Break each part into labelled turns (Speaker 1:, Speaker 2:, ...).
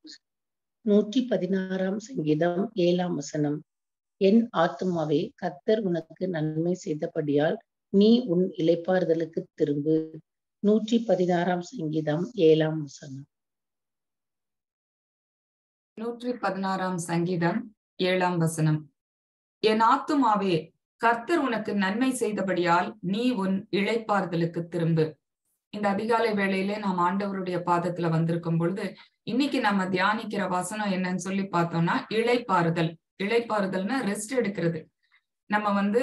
Speaker 1: நூற்றி பதினாறாம் சங்கீதம் ஏழாம் வசனம் என் ஆத்துமாவே கர்த்தர் உனக்கு நன்மை செய்தபடியால் நீ உன் இளைப்பாறுதலுக்கு திரும்பு நூற்றி பதினாறாம் சங்கீதம் ஏழாம் வசனம்
Speaker 2: நூற்றி பதினாறாம் சங்கீதம் ஏழாம் வசனம் என் ஆத்துமாவே கர்த்தர் உனக்கு நன்மை செய்தபடியால் நீ உன் இழைப்பாறுதலுக்கு திரும்பு இந்த அதிகாலை வேளையிலே நாம் ஆண்டவருடைய பாதத்துல வந்திருக்கும் பொழுது இன்னைக்கு நம்ம தியானிக்கிற வசனம் என்னன்னு சொல்லி பார்த்தோம்னா இழைப்பாறுதல் இழைப்பாறுதல்னா ரெஸ்ட் எடுக்கிறது நம்ம வந்து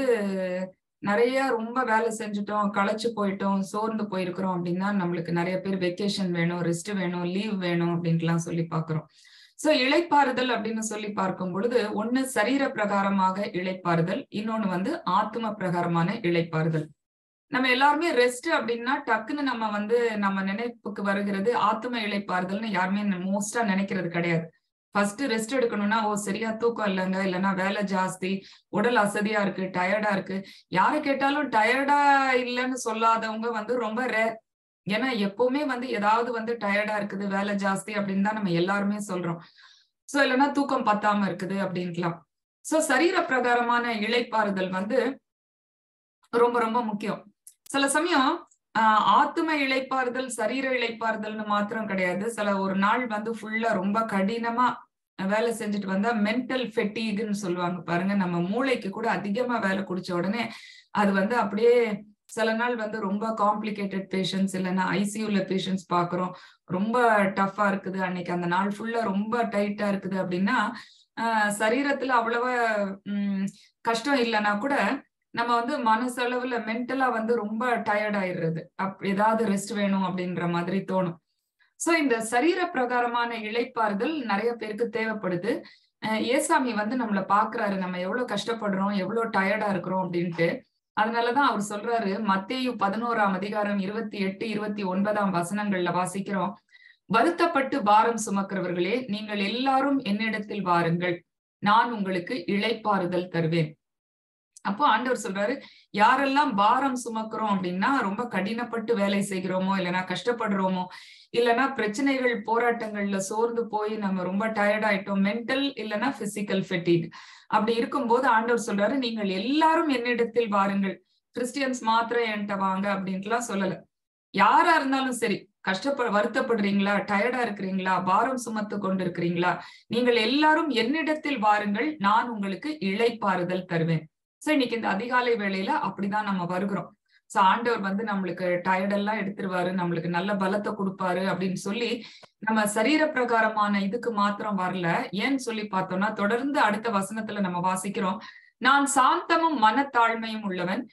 Speaker 2: நிறைய ரொம்ப வேலை செஞ்சுட்டோம் களைச்சு போயிட்டோம் சோர்ந்து போயிருக்கிறோம் அப்படின்னா நம்மளுக்கு நிறைய பேர் வெக்கேஷன் வேணும் ரெஸ்ட் வேணும் லீவ் வேணும் அப்படின்ட்டுலாம் சொல்லி பாக்குறோம் சோ இழைப்பாறுதல் அப்படின்னு சொல்லி பார்க்கும் பொழுது ஒண்ணு சரீர பிரகாரமாக இழைப்பாறுதல் இன்னொன்னு வந்து ஆத்ம பிரகாரமான இழைப்பாறுதல் நம்ம எல்லாருமே ரெஸ்ட் அப்படின்னா டக்குன்னு நம்ம வந்து நம்ம நினைப்புக்கு வருகிறது ஆத்ம இழைப்பாறுதல்னு யாருமே மோஸ்டா நினைக்கிறது கிடையாது ஃபர்ஸ்ட் ரெஸ்ட் எடுக்கணும்னா ஓ சரியா தூக்கம் இல்லைங்க இல்லைன்னா வேலை ஜாஸ்தி உடல் அசதியா இருக்கு டயர்டா இருக்கு யாரை கேட்டாலும் டயர்டா இல்லைன்னு சொல்லாதவங்க வந்து ரொம்ப ரேர் ஏன்னா எப்பவுமே வந்து ஏதாவது வந்து டயர்டா இருக்குது வேலை ஜாஸ்தி அப்படின்னு தான் நம்ம எல்லாருமே சொல்றோம் சோ இல்லைன்னா தூக்கம் பத்தாம இருக்குது அப்படின்ட்டுலாம் சோ சரீர பிரகாரமான இழைப்பாறுதல் வந்து ரொம்ப ரொம்ப முக்கியம் சில சமயம் ஆஹ் ஆத்தும இழைப்பாறுதல் சரீர இழைப்பாறுதல்னு மாத்திரம் கிடையாது சில ஒரு நாள் வந்து ஃபுல்லா ரொம்ப கடினமா வேலை செஞ்சுட்டு வந்தா மென்டல் ஃபெட்டீக்னு சொல்லுவாங்க பாருங்க நம்ம மூளைக்கு கூட அதிகமா வேலை குடிச்ச உடனே அது வந்து அப்படியே சில நாள் வந்து ரொம்ப காம்ப்ளிகேட்டட் பேஷண்ட்ஸ் இல்லைன்னா ஐசியூல பேஷண்ட்ஸ் பாக்குறோம் ரொம்ப டஃபா இருக்குது அன்னைக்கு அந்த நாள் ஃபுல்லா ரொம்ப டைட்டா இருக்குது அப்படின்னா ஆஹ் சரீரத்துல அவ்வளவா உம் கஷ்டம் இல்லைன்னா கூட நம்ம வந்து மனசளவுல மென்டலா வந்து ரொம்ப டயர்ட் ஆயிடுறது அப் ஏதாவது ரெஸ்ட் வேணும் அப்படின்ற மாதிரி தோணும் சோ இந்த சரீர பிரகாரமான இழைப்பாறுதல் நிறைய பேருக்கு தேவைப்படுது ஏசாமி வந்து நம்மளை பாக்குறாரு நம்ம எவ்வளவு கஷ்டப்படுறோம் எவ்வளவு டயர்டா இருக்கிறோம் அப்படின்ட்டு அதனாலதான் அவர் சொல்றாரு மத்தேயு பதினோராம் அதிகாரம் இருபத்தி எட்டு இருபத்தி ஒன்பதாம் வசனங்கள்ல வாசிக்கிறோம் வருத்தப்பட்டு பாரம் சுமக்கிறவர்களே நீங்கள் எல்லாரும் என்னிடத்தில் வாருங்கள் நான் உங்களுக்கு இழைப்பாறுதல் தருவேன் அப்போ ஆண்டவர் சொல்றாரு யாரெல்லாம் பாரம் சுமக்கிறோம் அப்படின்னா ரொம்ப கடினப்பட்டு வேலை செய்கிறோமோ இல்லைன்னா கஷ்டப்படுறோமோ இல்லைன்னா பிரச்சனைகள் போராட்டங்கள்ல சோர்ந்து போய் நம்ம ரொம்ப டயர்ட் ஆயிட்டோம் மென்டல் இல்லைன்னா பிசிக்கல் ஃபெட்டிக் அப்படி இருக்கும்போது ஆண்டவர் சொல்றாரு நீங்கள் எல்லாரும் என்னிடத்தில் வாருங்கள் கிறிஸ்டியன்ஸ் மாத்திரம் என்கிட்ட வாங்க அப்படின்ட்டுலாம் சொல்லல யாரா இருந்தாலும் சரி கஷ்டப்ப வருத்தப்படுறீங்களா டயர்டா இருக்கிறீங்களா பாரம் சுமத்து கொண்டு இருக்கிறீங்களா நீங்கள் எல்லாரும் என்னிடத்தில் வாருங்கள் நான் உங்களுக்கு இழைப்பாறுதல் தருவேன் சோ இன்னைக்கு இந்த அதிகாலை வேளையில அப்படிதான் நம்ம வருகிறோம் சோ ஆண்டவர் வந்து நம்மளுக்கு டயர்டெல்லாம் எடுத்துருவாரு நம்மளுக்கு நல்ல பலத்தை கொடுப்பாரு அப்படின்னு சொல்லி நம்ம சரீர பிரகாரமான இதுக்கு மாத்திரம் வரல ஏன்னு சொல்லி பார்த்தோம்னா தொடர்ந்து அடுத்த வசனத்துல நம்ம வாசிக்கிறோம் நான் சாந்தமும் மனத்தாழ்மையும் உள்ளவன்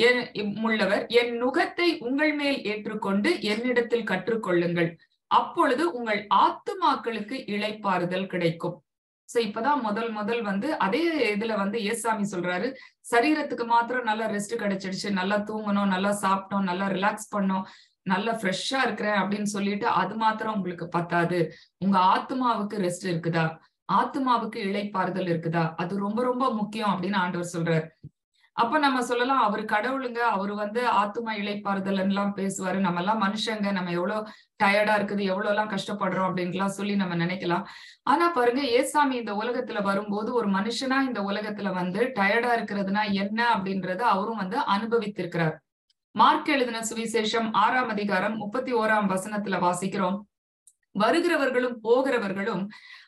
Speaker 2: உள்ளவர் என் நுகத்தை உங்கள் மேல் ஏற்றுக்கொண்டு என்னிடத்தில் கற்றுக்கொள்ளுங்கள் அப்பொழுது உங்கள் ஆத்துமாக்களுக்கு இழைப்பாறுதல் கிடைக்கும் சோ இப்பதான் முதல் முதல் வந்து அதே இதுல வந்து ஏசாமி சொல்றாரு சரீரத்துக்கு மாத்திரம் நல்லா ரெஸ்ட் கிடைச்சிடுச்சு நல்லா தூங்கணும் நல்லா சாப்பிட்டோம் நல்லா ரிலாக்ஸ் பண்ணோம் நல்லா ஃப்ரெஷ்ஷா இருக்கிறேன் அப்படின்னு சொல்லிட்டு அது மாத்திரம் உங்களுக்கு பத்தாது உங்க ஆத்மாவுக்கு ரெஸ்ட் இருக்குதா ஆத்மாவுக்கு இழைப்பாறுதல் இருக்குதா அது ரொம்ப ரொம்ப முக்கியம் அப்படின்னு ஆண்டவர் சொல்றாரு அப்ப நம்ம சொல்லலாம் அவர் கடவுளுங்க அவர் வந்து ஆத்துமா இழைப்பாறுதல் எல்லாம் பேசுவாரு நம்ம எல்லாம் மனுஷங்க நம்ம எவ்வளவு டயர்டா இருக்குது எவ்வளவு எல்லாம் கஷ்டப்படுறோம் அப்படின்லாம் சொல்லி நம்ம நினைக்கலாம் ஆனா பாருங்க ஏசாமி இந்த உலகத்துல வரும்போது ஒரு மனுஷனா இந்த உலகத்துல வந்து டயர்டா இருக்கிறதுனா என்ன அப்படின்றத அவரும் வந்து அனுபவித்திருக்கிறார் மார்க் எழுதின சுவிசேஷம் ஆறாம் அதிகாரம் முப்பத்தி ஓராம் வசனத்துல வாசிக்கிறோம் வருகிறவர்களும் போகிறவர்களும்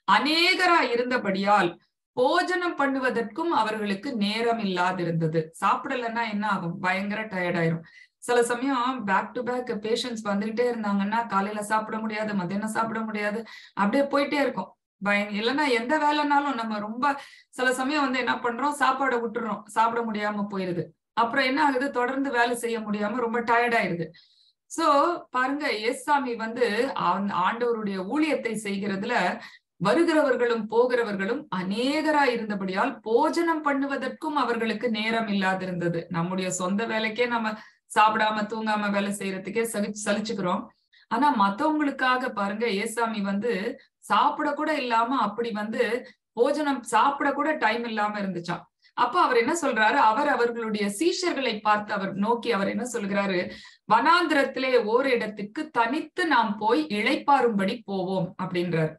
Speaker 2: அநேகரா இருந்தபடியால் போஜனம் பண்ணுவதற்கும் அவர்களுக்கு நேரம் இல்லாதிருந்தது சாப்பிடலன்னா என்ன ஆகும் பயங்கர டயர்ட் ஆயிரும் சில சமயம் பேக் டு பேக் பேஷண்ட்ஸ் வந்துகிட்டே இருந்தாங்கன்னா காலையில சாப்பிட முடியாது மத்தியானம் சாப்பிட முடியாது அப்படியே போயிட்டே இருக்கும் பயம் இல்லைன்னா எந்த வேலைனாலும் நம்ம ரொம்ப சில சமயம் வந்து என்ன பண்றோம் சாப்பாடை விட்டுறோம் சாப்பிட முடியாம போயிருது அப்புறம் என்ன ஆகுது தொடர்ந்து வேலை செய்ய முடியாம ரொம்ப டயர்ட் ஆயிருது சோ பாருங்க ஏசாமி வந்து ஆண்டவருடைய ஊழியத்தை செய்கிறதுல வருகிறவர்களும் போகிறவர்களும் அநேகரா இருந்தபடியால் போஜனம் பண்ணுவதற்கும் அவர்களுக்கு நேரம் இல்லாதிருந்தது நம்முடைய சொந்த வேலைக்கே நம்ம சாப்பிடாம தூங்காம வேலை செய்யறதுக்கே சலி சலிச்சுக்கிறோம் ஆனா மத்தவங்களுக்காக பாருங்க ஏசாமி வந்து சாப்பிட கூட இல்லாம அப்படி வந்து போஜனம் சாப்பிட கூட டைம் இல்லாம இருந்துச்சாம் அப்ப அவர் என்ன சொல்றாரு அவர் அவர்களுடைய சீஷர்களை பார்த்து அவர் நோக்கி அவர் என்ன சொல்கிறாரு வனாந்திரத்திலே ஓரிடத்துக்கு தனித்து நாம் போய் இளைப்பாரும்படி போவோம் அப்படின்றார்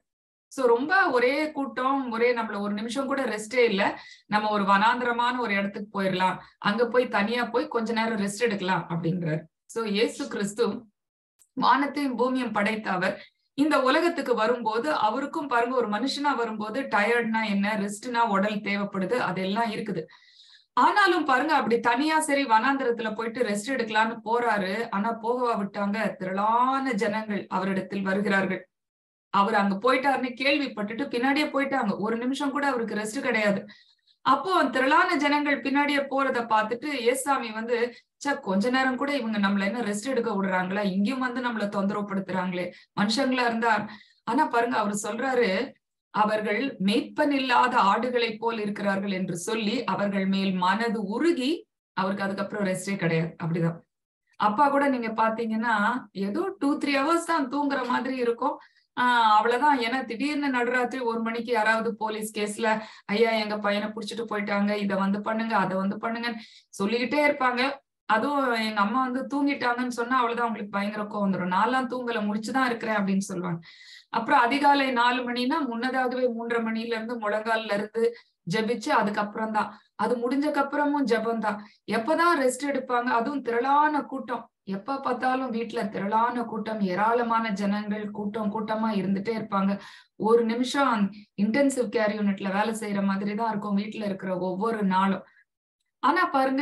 Speaker 2: சோ ரொம்ப ஒரே கூட்டம் ஒரே நம்மள ஒரு நிமிஷம் கூட ரெஸ்டே இல்ல நம்ம ஒரு வனாந்திரமான ஒரு இடத்துக்கு போயிடலாம் அங்க போய் தனியா போய் கொஞ்ச நேரம் ரெஸ்ட் எடுக்கலாம் அப்படின்றார் சோ இயேசு கிறிஸ்து வானத்தையும் பூமியும் படைத்த அவர் இந்த உலகத்துக்கு வரும்போது அவருக்கும் பாருங்க ஒரு மனுஷனா வரும்போது டயர்ட்னா என்ன ரெஸ்ட்னா உடல் தேவைப்படுது அதெல்லாம் இருக்குது ஆனாலும் பாருங்க அப்படி தனியா சரி வனாந்திரத்துல போயிட்டு ரெஸ்ட் எடுக்கலாம்னு போறாரு ஆனா போகவா விட்டாங்க திரளான ஜனங்கள் அவரிடத்தில் வருகிறார்கள் அவர் அங்க போயிட்டாருன்னு கேள்விப்பட்டுட்டு பின்னாடியே போயிட்டாங்க ஒரு நிமிஷம் கூட அவருக்கு ரெஸ்ட் கிடையாது அப்போ திரளான ஜனங்கள் பின்னாடியே போறத பார்த்துட்டு ஏசாமி வந்து சே கொஞ்ச நேரம் கூட இவங்க நம்மள என்ன ரெஸ்ட் எடுக்க விடுறாங்களா இங்கேயும் வந்து நம்மள தொந்தரவுப்படுத்துறாங்களே மனுஷங்களா இருந்தா ஆனா பாருங்க அவர் சொல்றாரு அவர்கள் மேய்ப்பன் இல்லாத ஆடுகளை போல் இருக்கிறார்கள் என்று சொல்லி அவர்கள் மேல் மனது உருகி அவருக்கு அதுக்கப்புறம் ரெஸ்டே கிடையாது அப்படிதான் அப்பா கூட நீங்க பாத்தீங்கன்னா ஏதோ டூ த்ரீ ஹவர்ஸ் தான் தூங்குற மாதிரி இருக்கும் ஆஹ் அவ்வளவுதான் ஏன்னா திடீர்னு நடுராத்திரி ஒரு மணிக்கு யாராவது போலீஸ் கேஸ்ல ஐயா எங்க பையனை புடிச்சிட்டு போயிட்டாங்க இத வந்து பண்ணுங்க அதை வந்து பண்ணுங்க சொல்லிக்கிட்டே இருப்பாங்க அதுவும் எங்க அம்மா வந்து தூங்கிட்டாங்கன்னு சொன்னா அவ்வளவுதான் அவங்களுக்கு பயங்கர கோவம் வந்துடும் நான்லாம் தூங்கல முடிச்சுதான் இருக்கிறேன் அப்படின்னு சொல்லுவாங்க அப்புறம் அதிகாலை நாலு மணினா முன்னதாகவே மூன்றரை மணில இருந்து முழங்கால்ல இருந்து ஜெபிச்சு அதுக்கப்புறம் தான் அது முடிஞ்சக்கு அப்புறமும் ஜெபம் தான் எப்பதான் ரெஸ்ட் எடுப்பாங்க அதுவும் திரளான கூட்டம் எப்ப பார்த்தாலும் வீட்டுல திரளான கூட்டம் ஏராளமான ஜனங்கள் கூட்டம் கூட்டமா இருந்துட்டே இருப்பாங்க ஒரு நிமிஷம் இன்டென்சிவ் கேர் யூனிட்ல வேலை செய்யற மாதிரி தான் இருக்கும் வீட்டுல இருக்கிற ஒவ்வொரு நாளும் ஆனா பாருங்க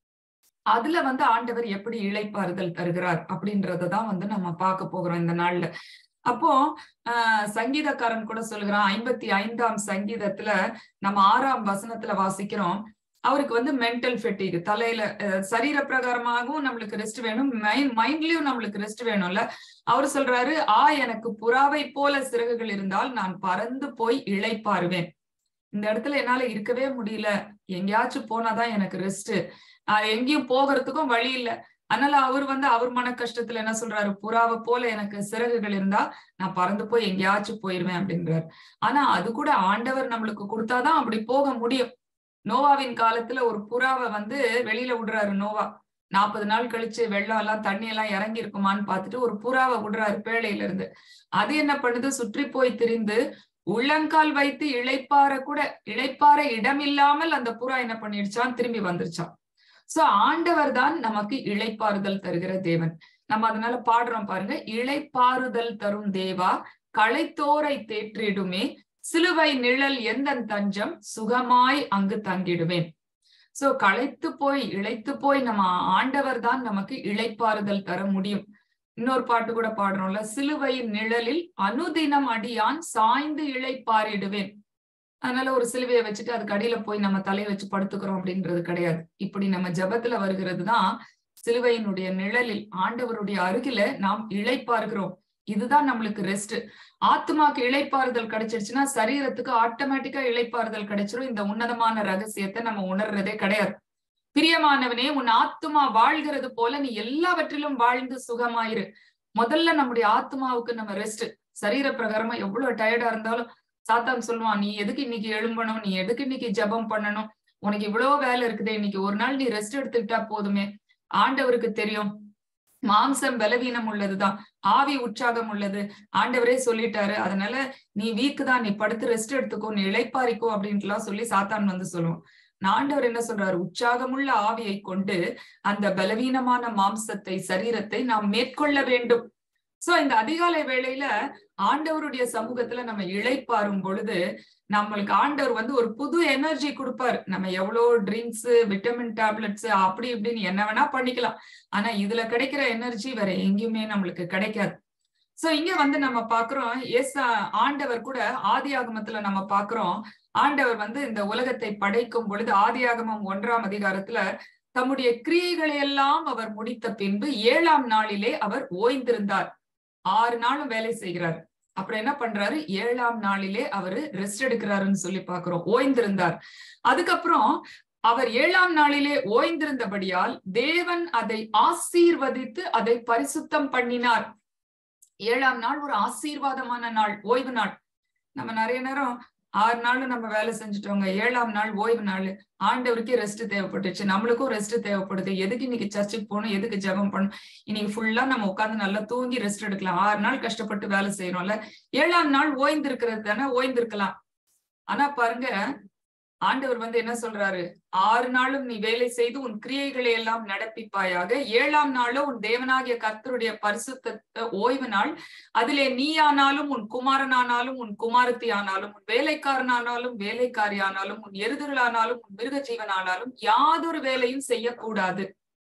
Speaker 2: அதுல வந்து ஆண்டவர் எப்படி இழைப்பாறுதல் தருகிறார் அப்படின்றதான் வந்து நம்ம பார்க்க போகிறோம் இந்த நாள்ல அப்போ ஆஹ் சங்கீதக்காரன் கூட சொல்லுகிறான் ஐம்பத்தி ஐந்தாம் சங்கீதத்துல நம்ம ஆறாம் வசனத்துல வாசிக்கிறோம் அவருக்கு வந்து மென்டல் ஃபெட்டிக் தலையில சரீர பிரகாரமாகவும் நம்மளுக்கு ரெஸ்ட் வேணும் மைண்ட் மைண்ட்லயும் நம்மளுக்கு ரெஸ்ட் வேணும்ல அவர் சொல்றாரு ஆ எனக்கு புறாவை போல சிறகுகள் இருந்தால் நான் பறந்து போய் இழைப்பாருவேன் இந்த இடத்துல என்னால இருக்கவே முடியல எங்கேயாச்சும் போனாதான் எனக்கு ரெஸ்ட் எங்கேயும் போகிறதுக்கும் வழி இல்லை அதனால அவர் வந்து அவர் மன கஷ்டத்துல என்ன சொல்றாரு புறாவை போல எனக்கு சிறகுகள் இருந்தா நான் பறந்து போய் எங்கேயாச்சும் போயிருவேன் அப்படின்றாரு ஆனா அது கூட ஆண்டவர் நம்மளுக்கு கொடுத்தாதான் அப்படி போக முடியும் நோவாவின் காலத்துல ஒரு புறாவை வந்து வெளியில விடுறாரு நோவா நாற்பது நாள் கழிச்சு வெள்ளம் எல்லாம் தண்ணி எல்லாம் இறங்கி இருக்குமான்னு பார்த்துட்டு ஒரு புறாவை விடுறாரு பேழையில இருந்து அது என்ன பண்ணுது சுற்றி போய் திரிந்து உள்ளங்கால் வைத்து இழைப்பார கூட இழைப்பார இடம் இல்லாமல் அந்த புறா என்ன பண்ணிடுச்சான் திரும்பி வந்துருச்சான் சோ ஆண்டவர் தான் நமக்கு இழைப்பாறுதல் தருகிற தேவன் நம்ம அதனால பாடுறோம் பாருங்க இழைப்பாறுதல் தரும் தேவா களைத்தோரை தேற்றிடுமே சிலுவை நிழல் எந்த தஞ்சம் சுகமாய் அங்கு தங்கிடுவேன் சோ களைத்து போய் இழைத்து போய் நம்ம ஆண்டவர் தான் நமக்கு இழைப்பாறுதல் தர முடியும் இன்னொரு பாட்டு கூட பாடுறோம்ல சிலுவையின் நிழலில் அனுதினம் அடியான் சாய்ந்து இழைப்பாரிடுவேன் அதனால ஒரு சிலுவையை வச்சுட்டு அதுக்கு அடியில போய் நம்ம தலையை வச்சு படுத்துக்கிறோம் அப்படின்றது கிடையாது இப்படி நம்ம ஜபத்துல வருகிறது தான் சிலுவையினுடைய நிழலில் ஆண்டவருடைய அருகில நாம் இழைப்பாருகிறோம் இதுதான் நம்மளுக்கு ரெஸ்ட் ஆத்மாக்கு இழைப்பாறுதல் கிடைச்சிருச்சுன்னா சரீரத்துக்கு ஆட்டோமேட்டிக்கா இழைப்பாறுதல் கிடைச்சிரும் இந்த உன்னதமான ரகசியத்தை நம்ம உணர்றதே கிடையாது பிரியமானவனே உன் ஆத்மா வாழ்கிறது போல நீ எல்லாவற்றிலும் வாழ்ந்து சுகமாயிரு முதல்ல நம்முடைய ஆத்மாவுக்கு நம்ம ரெஸ்ட் சரீர பிரகாரமா எவ்வளவு டயர்டா இருந்தாலும் சாத்தான் சொல்லுவான் நீ எதுக்கு இன்னைக்கு எழும்பணும் நீ எதுக்கு இன்னைக்கு ஜபம் பண்ணணும் உனக்கு இவ்வளவு வேலை இருக்குதே இன்னைக்கு ஒரு நாள் நீ ரெஸ்ட் எடுத்துக்கிட்டா போதுமே ஆண்டவருக்கு தெரியும் மாம்சம் பலவீனம் உள்ளதுதான் ஆவி உற்சாகம் உள்ளது ஆண்டவரே சொல்லிட்டாரு அதனால நீ வீக்கு தான் நீ படுத்து ரெஸ்ட் எடுத்துக்கோ நீ இழைப்பாரிக்கோ அப்படின்ட்டு எல்லாம் சொல்லி சாத்தான் வந்து சொல்லுவோம் ஆண்டவர் என்ன சொல்றாரு உற்சாகமுள்ள ஆவியை கொண்டு அந்த பலவீனமான மாம்சத்தை சரீரத்தை நாம் மேற்கொள்ள வேண்டும் சோ இந்த அதிகாலை வேளையில ஆண்டவருடைய சமூகத்துல நம்ம இழைப்பாரும் பொழுது நம்மளுக்கு ஆண்டவர் வந்து ஒரு புது எனர்ஜி கொடுப்பாரு நம்ம எவ்வளவு ட்ரிங்க்ஸ் விட்டமின் டேப்லெட்ஸ் அப்படி இப்படின்னு என்ன வேணா பண்ணிக்கலாம் ஆனா இதுல கிடைக்கிற எனர்ஜி வேற எங்கேயுமே நம்மளுக்கு கிடைக்காது சோ இங்க வந்து நம்ம பாக்குறோம் எஸ் ஆண்டவர் கூட ஆதி ஆகமத்துல நம்ம பாக்குறோம் ஆண்டவர் வந்து இந்த உலகத்தை படைக்கும் பொழுது ஆதி ஆகமம் ஒன்றாம் அதிகாரத்துல தம்முடைய கிரியைகளை எல்லாம் அவர் முடித்த பின்பு ஏழாம் நாளிலே அவர் ஓய்ந்திருந்தார் ஆறு நாளும் வேலை செய்கிறார் அப்புறம் என்ன பண்றாரு ஏழாம் நாளிலே அவரு ரெஸ்ட் எடுக்கிறாருன்னு சொல்லி பாக்குறோம் ஓய்ந்திருந்தார் அதுக்கப்புறம் அவர் ஏழாம் நாளிலே ஓய்ந்திருந்தபடியால் தேவன் அதை ஆசீர்வதித்து அதை பரிசுத்தம் பண்ணினார் ஏழாம் நாள் ஒரு ஆசீர்வாதமான நாள் ஓய்வு நாள் நம்ம நிறைய நேரம் ஆறு நாள் நம்ம வேலை செஞ்சுட்டோங்க ஏழாம் நாள் ஓய்வு நாள் ஆண்டவருக்கே ரெஸ்ட் தேவைப்பட்டுச்சு நம்மளுக்கும் ரெஸ்ட் தேவைப்படுது எதுக்கு இன்னைக்கு சர்ச்சுக்கு போகணும் எதுக்கு ஜெபம் பண்ணணும் இன்னைக்கு ஃபுல்லா நம்ம உட்காந்து நல்லா தூங்கி ரெஸ்ட் எடுக்கலாம் ஆறு நாள் கஷ்டப்பட்டு வேலை செய்யறோம்ல ஏழாம் நாள் ஓய்ந்து இருக்கிறது தானே ஓய்ந்து இருக்கலாம் ஆனா பாருங்க ஆண்டவர் வந்து என்ன சொல்றாரு ஆறு நாளும் நீ வேலை செய்து உன் கிரியைகளை எல்லாம் நடப்பிப்பாயாக ஏழாம் நாளோ உன் தேவனாகிய கர்த்தருடைய பரிசுத்த ஓய்வு நாள் அதிலே நீ ஆனாலும் உன் குமாரனானாலும் உன் குமாரத்தி ஆனாலும் உன் வேலைக்காரனானாலும் வேலைக்காரி ஆனாலும் உன் எருதுகளானாலும் உன் மிருக ஜீவனானாலும் யாதொரு வேலையும் செய்யக்கூடாது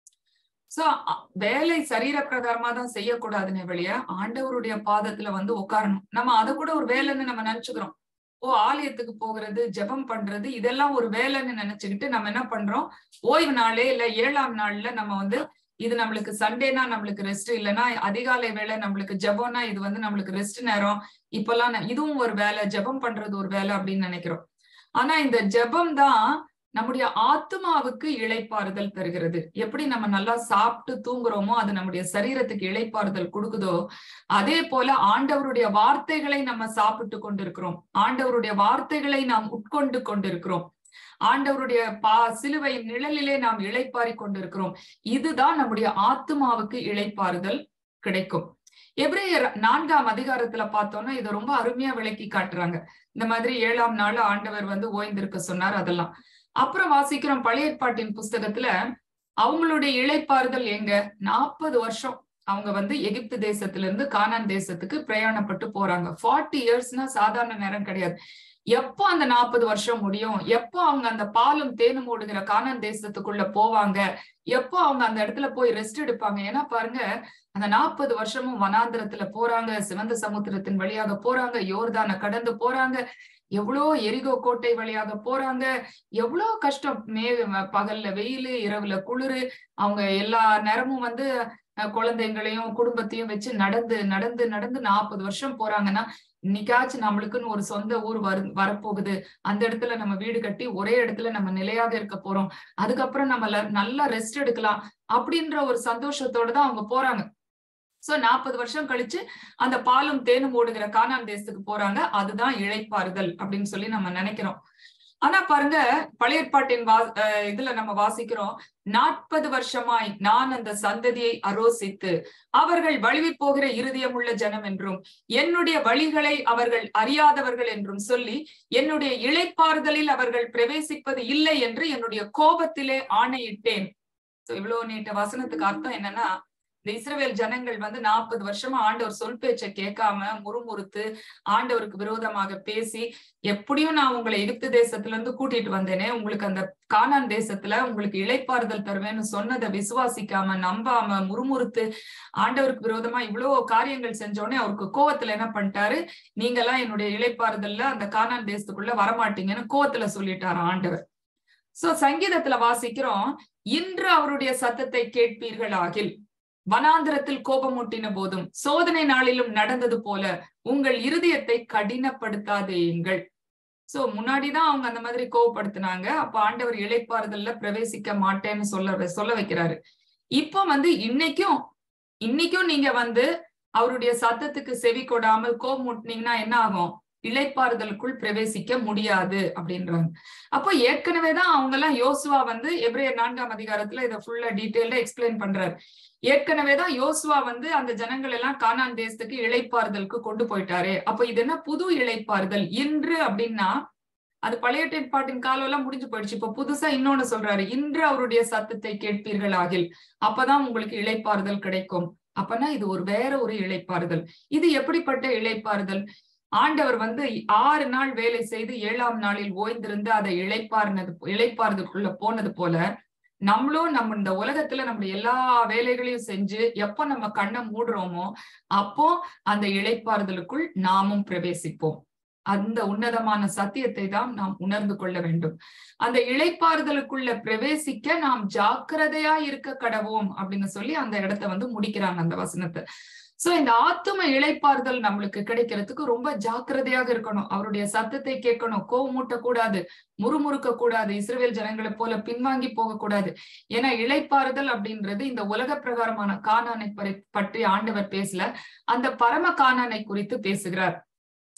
Speaker 2: சோ வேலை சரீர பிரகாரமா தான் செய்யக்கூடாதுன்னு வெளிய ஆண்டவருடைய பாதத்துல வந்து உட்காரணும் நம்ம அதை கூட ஒரு வேலைன்னு நம்ம நினைச்சுக்கிறோம் ஓ ஆலயத்துக்கு போகிறது ஜெபம் பண்றது இதெல்லாம் ஒரு வேலைன்னு நினைச்சுக்கிட்டு நம்ம என்ன பண்றோம் ஓய்வு நாளே இல்ல ஏழாம் நாள்ல நம்ம வந்து இது நம்மளுக்கு சண்டேனா நம்மளுக்கு ரெஸ்ட் இல்லைன்னா அதிகாலை வேலை நம்மளுக்கு ஜெபம்னா இது வந்து நம்மளுக்கு ரெஸ்ட் நேரம் இப்பெல்லாம் இதுவும் ஒரு வேலை ஜெபம் பண்றது ஒரு வேலை அப்படின்னு நினைக்கிறோம் ஆனா இந்த ஜெபம் தான் நம்முடைய ஆத்மாவுக்கு இழைப்பாறுதல் தருகிறது எப்படி நம்ம நல்லா சாப்பிட்டு தூங்குறோமோ அது நம்முடைய சரீரத்துக்கு இழைப்பாறுதல் கொடுக்குதோ அதே போல ஆண்டவருடைய வார்த்தைகளை நம்ம சாப்பிட்டு கொண்டிருக்கிறோம் ஆண்டவருடைய வார்த்தைகளை நாம் உட்கொண்டு கொண்டிருக்கிறோம் ஆண்டவருடைய பா சிலுவை நிழலிலே நாம் இழைப்பாரி கொண்டிருக்கிறோம் இதுதான் நம்முடைய ஆத்மாவுக்கு இழைப்பாறுதல் கிடைக்கும் எப்ரேயர் நான்காம் அதிகாரத்துல பார்த்தோம்னா இதை ரொம்ப அருமையா விளக்கி காட்டுறாங்க இந்த மாதிரி ஏழாம் நாள் ஆண்டவர் வந்து ஓய்ந்திருக்க சொன்னார் அதெல்லாம் அப்புறம் வாசிக்கிறோம் பழைய ஏற்பாட்டின் புஸ்தகத்துல அவங்களுடைய இழைப்பாறுதல் எங்க நாற்பது வருஷம் அவங்க வந்து எகிப்து தேசத்துல இருந்து கானான் தேசத்துக்கு பிரயாணப்பட்டு போறாங்க ஃபார்ட்டி இயர்ஸ்னா சாதாரண நேரம் கிடையாது எப்போ அந்த நாற்பது வருஷம் முடியும் எப்போ அவங்க அந்த பாலும் தேனும் ஓடுகிற கானான் தேசத்துக்குள்ள போவாங்க எப்போ அவங்க அந்த இடத்துல போய் ரெஸ்ட் எடுப்பாங்க ஏன்னா பாருங்க அந்த நாற்பது வருஷமும் வனாந்திரத்துல போறாங்க சிவந்த சமுத்திரத்தின் வழியாக போறாங்க யோர்தான கடந்து போறாங்க எவ்வளோ எரிகோ கோட்டை வழியாக போறாங்க எவ்வளோ கஷ்டம் மே பகல்ல வெயில் இரவுல குளிரு அவங்க எல்லா நேரமும் வந்து குழந்தைங்களையும் குடும்பத்தையும் வச்சு நடந்து நடந்து நடந்து நாற்பது வருஷம் போறாங்கன்னா இன்னைக்காச்சும் நம்மளுக்குன்னு ஒரு சொந்த ஊர் வரு வரப்போகுது அந்த இடத்துல நம்ம வீடு கட்டி ஒரே இடத்துல நம்ம நிலையாக இருக்க போறோம் அதுக்கப்புறம் நம்ம நல்லா ரெஸ்ட் எடுக்கலாம் அப்படின்ற ஒரு சந்தோஷத்தோட தான் அவங்க போறாங்க சோ நாற்பது வருஷம் கழிச்சு அந்த பாலும் தேனும் ஓடுகிற கானான் தேசத்துக்கு போறாங்க அதுதான் இழைப்பாறுதல் அப்படின்னு சொல்லி நம்ம நினைக்கிறோம் ஆனா பாருங்க பழைய ஏற்பாட்டின் வா இதுல நம்ம வாசிக்கிறோம் நாற்பது வருஷமாய் நான் அந்த சந்ததியை அரோசித்து அவர்கள் வழுவி போகிற இருதயம் உள்ள ஜனம் என்றும் என்னுடைய வழிகளை அவர்கள் அறியாதவர்கள் என்றும் சொல்லி என்னுடைய இழைப்பாறுதலில் அவர்கள் பிரவேசிப்பது இல்லை என்று என்னுடைய கோபத்திலே ஆணையிட்டேன் இவ்வளவு நீட்ட வசனத்துக்கு அர்த்தம் என்னன்னா இந்த இஸ்ரவேல் ஜனங்கள் வந்து நாற்பது வருஷமா ஆண்டவர் சொல் பேச்சை கேட்காம முறுமுறுத்து ஆண்டவருக்கு விரோதமாக பேசி எப்படியும் நான் உங்களை எகிப்து தேசத்துல இருந்து கூட்டிட்டு வந்தேனே உங்களுக்கு அந்த கானான் தேசத்துல உங்களுக்கு இழைப்பாறுதல் தருவேன்னு சொன்னதை விசுவாசிக்காம நம்பாம முறுமுறுத்து ஆண்டவருக்கு விரோதமா இவ்வளவு காரியங்கள் செஞ்சோடனே அவருக்கு கோவத்துல என்ன பண்ணிட்டாரு நீங்க எல்லாம் என்னுடைய இழைப்பாறுதல்ல அந்த கானான் தேசத்துக்குள்ள வரமாட்டீங்கன்னு கோவத்துல சொல்லிட்டாரு ஆண்டவர் சோ சங்கீதத்துல வாசிக்கிறோம் இன்று அவருடைய சத்தத்தை கேட்பீர்கள் ஆகில் வனாந்திரத்தில் கோபமூட்டின போதும் சோதனை நாளிலும் நடந்தது போல உங்கள் இருதயத்தை கடினப்படுத்தாதேயுங்கள் சோ முன்னாடிதான் அவங்க அந்த மாதிரி கோவப்படுத்தினாங்க அப்ப ஆண்டவர் இழைப்பாறுதல்ல பிரவேசிக்க மாட்டேன்னு சொல்ல சொல்ல வைக்கிறாரு இப்போ வந்து இன்னைக்கும் இன்னைக்கும் நீங்க வந்து அவருடைய சத்தத்துக்கு செவி கொடாமல் கோபமூட்டினீங்கன்னா என்ன ஆகும் இழைப்பாறுதலுக்குள் பிரவேசிக்க முடியாது அப்படின்றாங்க அப்போ ஏற்கனவே தான் அவங்க எல்லாம் யோசுவா வந்து எப்ரேயர் நான்காம் அதிகாரத்துல இதை ஃபுல்லா டீட்டெயில்டா எக்ஸ்பிளைன் பண்றாரு ஏற்கனவே தான் யோசுவா வந்து அந்த ஜனங்கள் எல்லாம் கானான் தேசத்துக்கு இழைப்பாறுதலுக்கு கொண்டு போயிட்டாரு அப்ப இது என்ன புது இழைப்பாறுதல் இன்று அப்படின்னா அது பழைய ஏற்பாட்டின் காலம் எல்லாம் முடிஞ்சு போயிடுச்சு இப்ப புதுசா இன்னொன்னு சொல்றாரு இன்று அவருடைய சத்தத்தை கேட்பீர்கள் ஆகில் அப்பதான் உங்களுக்கு இழைப்பாறுதல் கிடைக்கும் அப்பனா இது ஒரு வேற ஒரு இழைப்பாறுதல் இது எப்படிப்பட்ட இழைப்பாறுதல் ஆண்டவர் வந்து ஆறு நாள் வேலை செய்து ஏழாம் நாளில் ஓய்ந்திருந்து அதை இழைப்பார்னது இழைப்பாறுதலுக்குள்ள போனது போல நம்மளும் நம்ம இந்த உலகத்துல நம்ம எல்லா வேலைகளையும் செஞ்சு எப்போ நம்ம கண்ணை மூடுறோமோ அப்போ அந்த இழைப்பாறுதலுக்குள் நாமும் பிரவேசிப்போம் அந்த உன்னதமான சத்தியத்தை தான் நாம் உணர்ந்து கொள்ள வேண்டும் அந்த இழைப்பாறுதலுக்குள்ள பிரவேசிக்க நாம் ஜாக்கிரதையா இருக்க கடவோம் அப்படின்னு சொல்லி அந்த இடத்த வந்து முடிக்கிறாங்க அந்த வசனத்தை சோ இந்த ஆத்தும இழைப்பாறுதல் நம்மளுக்கு கிடைக்கிறதுக்கு ரொம்ப ஜாக்கிரதையாக இருக்கணும் அவருடைய சத்தத்தை கேட்கணும் கோவமூட்ட கூடாது முறுமுறுக்க கூடாது இஸ்ரேல் ஜனங்களை போல பின்வாங்கி போக கூடாது ஏன்னா இழைப்பாறுதல் அப்படின்றது இந்த உலக பிரகாரமான காணானை பற்றி ஆண்டவர் பேசல அந்த பரம காணானை குறித்து பேசுகிறார்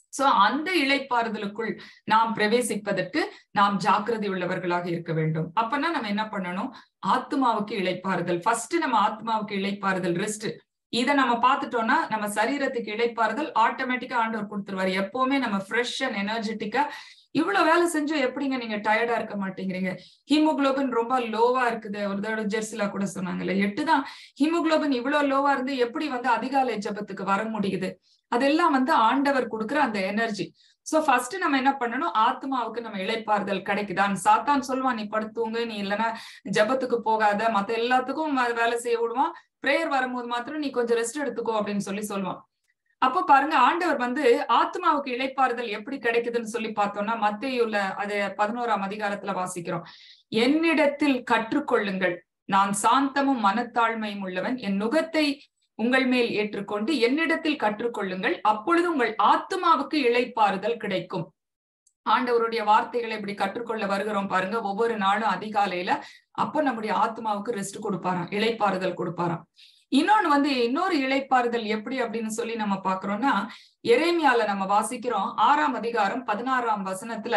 Speaker 2: சோ அந்த இழைப்பாறுதலுக்குள் நாம் பிரவேசிப்பதற்கு நாம் ஜாக்கிரதை உள்ளவர்களாக இருக்க வேண்டும் அப்பனா நம்ம என்ன பண்ணணும் ஆத்மாவுக்கு இழைப்பாறுதல் ஃபர்ஸ்ட் நம்ம ஆத்மாவுக்கு இழைப்பாறுதல் ரெஸ்ட் இத நம்ம பார்த்துட்டோம்னா நம்ம சரீரத்துக்கு இழைப்பாறுதல் ஆட்டோமேட்டிக்கா ஆண்டவர் கொடுத்துருவாரு எப்பவுமே நம்ம ஃப்ரெஷ் அண்ட் எனர்ஜெட்டிக்கா இவ்வளவு வேலை செஞ்சும் எப்படிங்க நீங்க டயர்டா இருக்க மாட்டேங்கிறீங்க ஹீமோகுளோபின் ரொம்ப லோவா இருக்குது ஒரு தடவை ஜெர்சிலா கூட சொன்னாங்கல்ல எட்டு தான் ஹீமோகுளோபின் இவ்வளவு லோவா இருந்து எப்படி வந்து அதிகாலை ஜபத்துக்கு வர முடியுது அதெல்லாம் வந்து ஆண்டவர் கொடுக்குற அந்த எனர்ஜி சோ ஃபர்ஸ்ட் நம்ம என்ன பண்ணணும் ஆத்மாவுக்கு நம்ம இழைப்பாறுதல் கிடைக்குதான் சாத்தான் சொல்லுவான் நீ படுத்துவங்க நீ இல்லைன்னா ஜபத்துக்கு போகாத மத்த எல்லாத்துக்கும் வேலை செய்ய விடுவான் பிரேயர் வரும்போது மாத்திரம் நீ கொஞ்சம் ரெஸ்ட் எடுத்துக்கோ அப்படின்னு சொல்லி சொல்லுவான் அப்போ பாருங்க ஆண்டவர் வந்து ஆத்மாவுக்கு இழைப்பாறுதல் எப்படி கிடைக்குதுன்னு சொல்லி பார்த்தோம்னா மத்தியுள்ள அது பதினோராம் அதிகாரத்துல வாசிக்கிறோம் என்னிடத்தில் கற்றுக்கொள்ளுங்கள் நான் சாந்தமும் மனத்தாழ்மையும் உள்ளவன் என் நுகத்தை உங்கள் மேல் ஏற்றுக்கொண்டு என்னிடத்தில் கற்றுக்கொள்ளுங்கள் அப்பொழுது உங்கள் ஆத்மாவுக்கு இழைப்பாறுதல் கிடைக்கும் ஆண்டவருடைய வார்த்தைகளை இப்படி கற்றுக்கொள்ள வருகிறோம் பாருங்க ஒவ்வொரு நாளும் அதிகாலையில அப்போ நம்முடைய ஆத்மாவுக்கு ரெஸ்ட் கொடுப்பாராம் இழைப்பாறுதல் கொடுப்பாராம் இன்னொன்னு வந்து இன்னொரு இழைப்பாறுதல் எப்படி அப்படின்னு சொல்லி நம்ம பாக்குறோம்னா எரேமியால நம்ம வாசிக்கிறோம் ஆறாம் அதிகாரம் பதினாறாம் வசனத்துல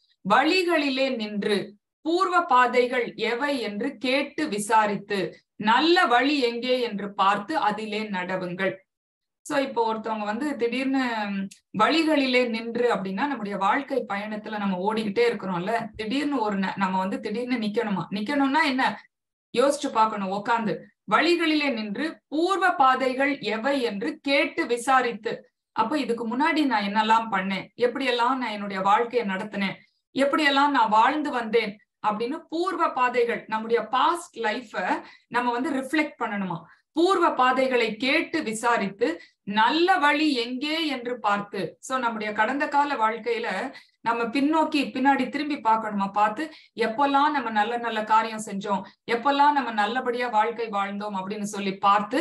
Speaker 2: வழிகளிலே நின்று பூர்வ பாதைகள் எவை என்று கேட்டு விசாரித்து நல்ல வழி எங்கே என்று பார்த்து அதிலே நடவுங்கள் சோ இப்போ ஒருத்தவங்க வந்து திடீர்னு வழிகளிலே நின்று அப்படின்னா நம்முடைய வாழ்க்கை பயணத்துல நம்ம ஓடிக்கிட்டே இருக்கிறோம்ல திடீர்னு ஒரு நம்ம வந்து திடீர்னு நிக்கணுமா நிக்கணும்னா என்ன யோசிச்சு பார்க்கணும் உக்காந்து வழிகளிலே நின்று பூர்வ பாதைகள் எவை என்று கேட்டு விசாரித்து அப்ப இதுக்கு முன்னாடி நான் என்னெல்லாம் பண்ணேன் எப்படியெல்லாம் நான் என்னுடைய வாழ்க்கையை நடத்தினேன் எப்படியெல்லாம் நான் வாழ்ந்து வந்தேன் அப்படின்னு பூர்வ பாதைகள் நம்முடைய பாஸ்ட் லைஃப நம்ம வந்து ரிஃப்ளெக்ட் பண்ணணுமா பூர்வ பாதைகளை கேட்டு விசாரித்து நல்ல வழி எங்கே என்று பார்த்து சோ நம்முடைய கடந்த கால வாழ்க்கையில நம்ம பின்னோக்கி பின்னாடி திரும்பி பார்க்கணுமா பார்த்து எப்பெல்லாம் நம்ம நல்ல நல்ல காரியம் செஞ்சோம் எப்பெல்லாம் நம்ம நல்லபடியா வாழ்க்கை வாழ்ந்தோம் அப்படின்னு சொல்லி பார்த்து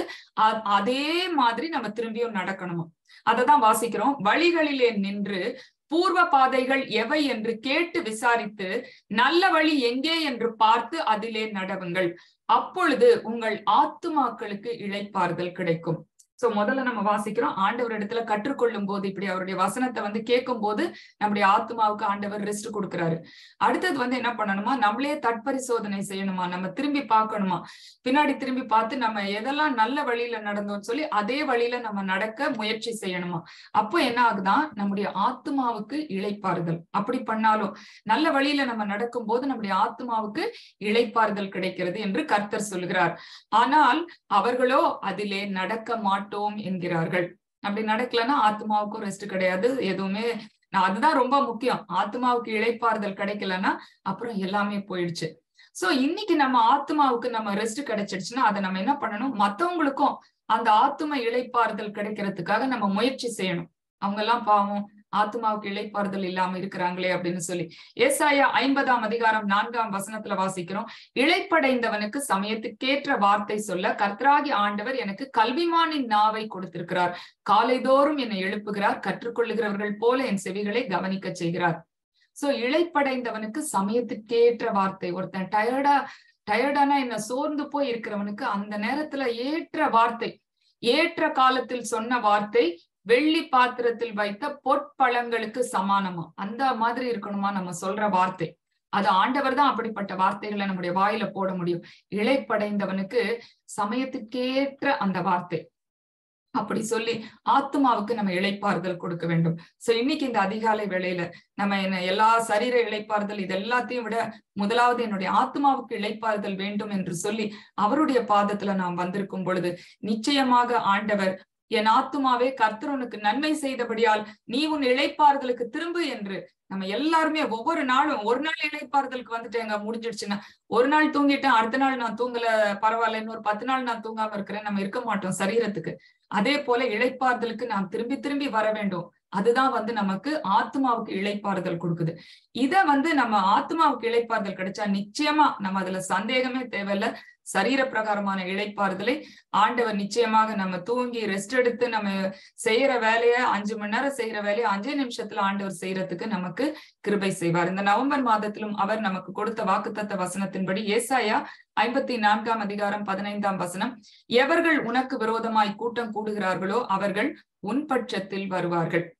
Speaker 2: அதே மாதிரி நம்ம திரும்பியும் நடக்கணுமா அததான் வாசிக்கிறோம் வழிகளிலே நின்று பூர்வ பாதைகள் எவை என்று கேட்டு விசாரித்து நல்ல வழி எங்கே என்று பார்த்து அதிலே நடவுங்கள் அப்பொழுது உங்கள் ஆத்துமாக்களுக்கு இழைப்பாறுதல் கிடைக்கும் சோ முதல்ல நம்ம வாசிக்கிறோம் ஆண்டவர் இடத்துல கற்றுக்கொள்ளும் போது இப்படி அவருடைய வசனத்தை வந்து கேட்கும் போது நம்முடைய ஆத்மாவுக்கு ஆண்டவர் ரெஸ்ட் கொடுக்குறாரு அடுத்தது வந்து என்ன பண்ணணுமா நம்மளே தட்பரிசோதனை செய்யணுமா நம்ம திரும்பி பார்க்கணுமா பின்னாடி திரும்பி பார்த்து நம்ம எதெல்லாம் நல்ல வழியில நடந்தோம்னு சொல்லி அதே வழியில நம்ம நடக்க முயற்சி செய்யணுமா அப்போ என்ன ஆகுதான் நம்முடைய ஆத்மாவுக்கு இழைப்பாறுதல் அப்படி பண்ணாலும் நல்ல வழியில நம்ம நடக்கும் போது நம்முடைய ஆத்மாவுக்கு இழைப்பாறுதல் கிடைக்கிறது என்று கர்த்தர் சொல்கிறார் ஆனால் அவர்களோ அதிலே நடக்க மாட்டோம் என்கிறார்கள் அப்படி நடக்கலன்னா ஆத்மாவுக்கும் ரெஸ்ட் கிடையாது எதுவுமே அதுதான் ரொம்ப முக்கியம் ஆத்மாவுக்கு இழைப்பாறுதல் கிடைக்கலன்னா அப்புறம் எல்லாமே போயிடுச்சு சோ இன்னைக்கு நம்ம ஆத்மாவுக்கு நம்ம ரெஸ்ட் கிடைச்சிடுச்சுன்னா அதை நம்ம என்ன பண்ணணும் மத்தவங்களுக்கும் அந்த ஆத்ம இழைப்பாறுதல் கிடைக்கிறதுக்காக நம்ம முயற்சி செய்யணும் அவங்க எல்லாம் பாவம் ஆத்மாவுக்கு இழைப்பாறுதல் இல்லாம இருக்கிறாங்களே அப்படின்னு சொல்லி ஏசாயா ஐம்பதாம் அதிகாரம் நான்காம் வசனத்துல வாசிக்கிறோம் இழைப்படைந்தவனுக்கு சமயத்துக்கேற்ற வார்த்தை சொல்ல கர்த்தராகி ஆண்டவர் எனக்கு கல்விமானின் நாவை கொடுத்திருக்கிறார் காலைதோறும் என்னை எழுப்புகிறார் கற்றுக்கொள்ளுகிறவர்கள் போல என் செவிகளை கவனிக்க செய்கிறார் சோ இழைப்படைந்தவனுக்கு சமயத்துக்கேற்ற வார்த்தை ஒருத்தன் டயர்டா டயர்டானா என்ன சோர்ந்து போய் இருக்கிறவனுக்கு அந்த நேரத்துல ஏற்ற வார்த்தை ஏற்ற காலத்தில் சொன்ன வார்த்தை வெள்ளி பாத்திரத்தில் வைத்த பொற்பழங்களுக்கு சமானமா அந்த மாதிரி இருக்கணுமா நம்ம சொல்ற வார்த்தை அது ஆண்டவர் தான் அப்படிப்பட்ட வார்த்தைகளை நம்முடைய வாயில போட முடியும் இழைப்படைந்தவனுக்கு சமயத்துக்கேற்ற அந்த வார்த்தை அப்படி சொல்லி ஆத்மாவுக்கு நம்ம இழைப்பாறுதல் கொடுக்க வேண்டும் சோ இன்னைக்கு இந்த அதிகாலை வேளையில நம்ம என்ன எல்லா சரீர இழைப்பாறுதல் இது எல்லாத்தையும் விட முதலாவது என்னுடைய ஆத்மாவுக்கு இழைப்பாறுதல் வேண்டும் என்று சொல்லி அவருடைய பாதத்துல நாம் வந்திருக்கும் பொழுது நிச்சயமாக ஆண்டவர் என் ஆத்துமாவே கர்த்தர் உனக்கு நன்மை செய்தபடியால் நீ உன் இழைப்பாறுதலுக்கு திரும்பு என்று நம்ம எல்லாருமே ஒவ்வொரு நாளும் ஒரு நாள் இழைப்பாறுதலுக்கு வந்துட்டேங்க முடிஞ்சிடுச்சுன்னா ஒரு நாள் தூங்கிட்டேன் அடுத்த நாள் நான் தூங்கல பரவாயில்ல இன்னொரு பத்து நாள் நான் தூங்காம இருக்கிறேன் நம்ம இருக்க மாட்டோம் சரீரத்துக்கு அதே போல இழைப்பாறுதலுக்கு நாம் திரும்பி திரும்பி வர வேண்டும் அதுதான் வந்து நமக்கு ஆத்மாவுக்கு இழைப்பாறுதல் கொடுக்குது இத வந்து நம்ம ஆத்மாவுக்கு இழைப்பாறுதல் கிடைச்சா நிச்சயமா நம்ம அதுல சந்தேகமே தேவையில்ல சரீர பிரகாரமான இழைப்பாறுதலை ஆண்டவர் நிச்சயமாக நம்ம தூங்கி ரெஸ்ட் எடுத்து நம்ம செய்யற வேலைய அஞ்சு மணி நேரம் செய்யற வேலையை அஞ்சே நிமிஷத்துல ஆண்டவர் செய்யறதுக்கு நமக்கு கிருபை செய்வார் இந்த நவம்பர் மாதத்திலும் அவர் நமக்கு கொடுத்த வாக்குத்தத்த வசனத்தின்படி ஏசாயா ஐம்பத்தி நான்காம் அதிகாரம் பதினைந்தாம் வசனம் எவர்கள் உனக்கு விரோதமாய் கூட்டம் கூடுகிறார்களோ அவர்கள் உன் பட்சத்தில் வருவார்கள்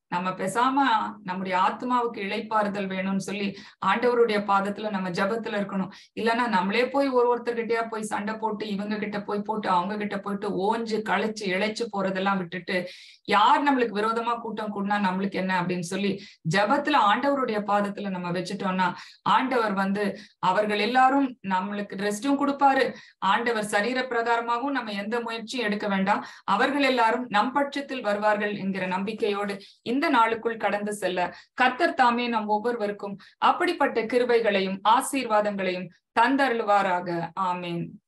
Speaker 2: நம்ம பேசாம நம்முடைய ஆத்மாவுக்கு இழைப்பாறுதல் வேணும்னு சொல்லி ஆண்டவருடைய பாதத்துல நம்ம ஜபத்துல இருக்கணும் இல்லைன்னா நம்மளே போய் ஒரு ஒருத்தர்கிட்டயா போய் சண்டை போட்டு இவங்க கிட்ட போய் போட்டு அவங்க கிட்ட போயிட்டு ஓஞ்சு களைச்சு இழைச்சு போறதெல்லாம் விட்டுட்டு யார் நம்மளுக்கு விரோதமா கூட்டம் கூடனா நம்மளுக்கு என்ன அப்படின்னு சொல்லி ஜபத்துல ஆண்டவருடைய பாதத்துல நம்ம வச்சுட்டோம்னா ஆண்டவர் வந்து அவர்கள் எல்லாரும் நம்மளுக்கு ரெஸ்டும் கொடுப்பாரு ஆண்டவர் சரீர பிரகாரமாகவும் நம்ம எந்த முயற்சியும் எடுக்க வேண்டாம் அவர்கள் எல்லாரும் நம் பட்சத்தில் வருவார்கள் என்கிற நம்பிக்கையோடு இந்த நாளுக்குள் கடந்து செல்ல கர்த்தர் தாமே நம் ஒவ்வொருவருக்கும் அப்படிப்பட்ட கிருபைகளையும் ஆசீர்வாதங்களையும் தந்தருளுவாராக ஆமேன்